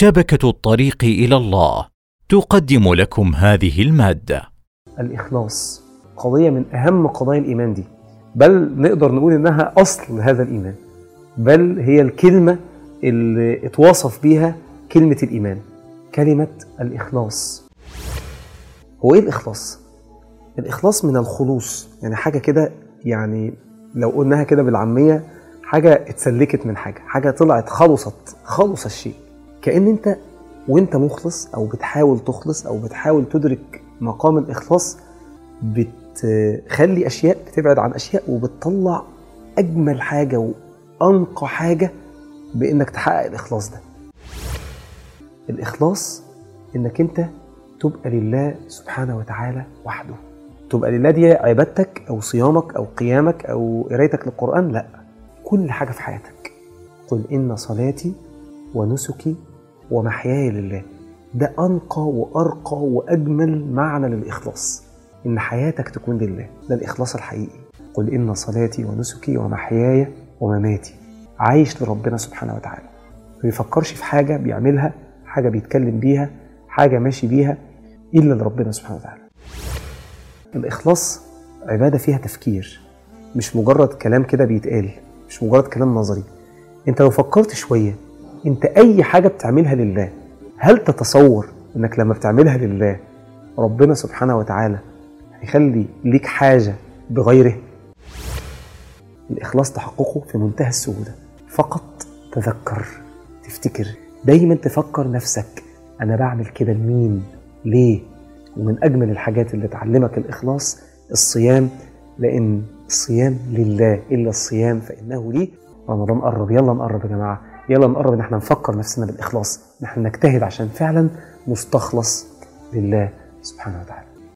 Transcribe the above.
شبكه الطريق الى الله تقدم لكم هذه الماده الإخلاص قضية من أهم قضايا الإيمان دي بل نقدر نقول إنها أصل هذا الإيمان بل هي الكلمة اللي اتوصف بيها كلمة الإيمان كلمة الإخلاص هو إيه الإخلاص؟ الإخلاص من الخلوص يعني حاجة كده يعني لو قلناها كده بالعامية حاجة اتسلكت من حاجة حاجة طلعت خلصت خلص الشيء كأن أنت وأنت مخلص أو بتحاول تخلص أو بتحاول تدرك مقام الإخلاص بتخلي أشياء بتبعد عن أشياء وبتطلع أجمل حاجة وأنقى حاجة بإنك تحقق الإخلاص ده الإخلاص إنك أنت تبقى لله سبحانه وتعالى وحده تبقى لله دي عبادتك أو صيامك أو قيامك أو قرايتك للقرآن لا كل حاجة في حياتك قل إن صلاتي ونسكي ومحياي لله ده أنقى وأرقى وأجمل معنى للإخلاص إن حياتك تكون لله ده الإخلاص الحقيقي قل إن صلاتي ونسكي ومحياي ومماتي عايش لربنا سبحانه وتعالى ما بيفكرش في حاجة بيعملها حاجة بيتكلم بيها حاجة ماشي بيها إلا لربنا سبحانه وتعالى الإخلاص عبادة فيها تفكير مش مجرد كلام كده بيتقال مش مجرد كلام نظري انت لو فكرت شوية انت اي حاجة بتعملها لله هل تتصور انك لما بتعملها لله ربنا سبحانه وتعالى هيخلي ليك حاجة بغيره الإخلاص تحققه في منتهى السهولة فقط تذكر تفتكر دايما تفكر نفسك أنا بعمل كده لمين ليه ومن أجمل الحاجات اللي تعلمك الإخلاص الصيام لأن الصيام لله إلا الصيام فإنه لي رمضان قرب يلا نقرب يا جماعة يلا نقرب إن احنا نفكر نفسنا بالإخلاص إن احنا نجتهد عشان فعلا نستخلص لله سبحانه وتعالى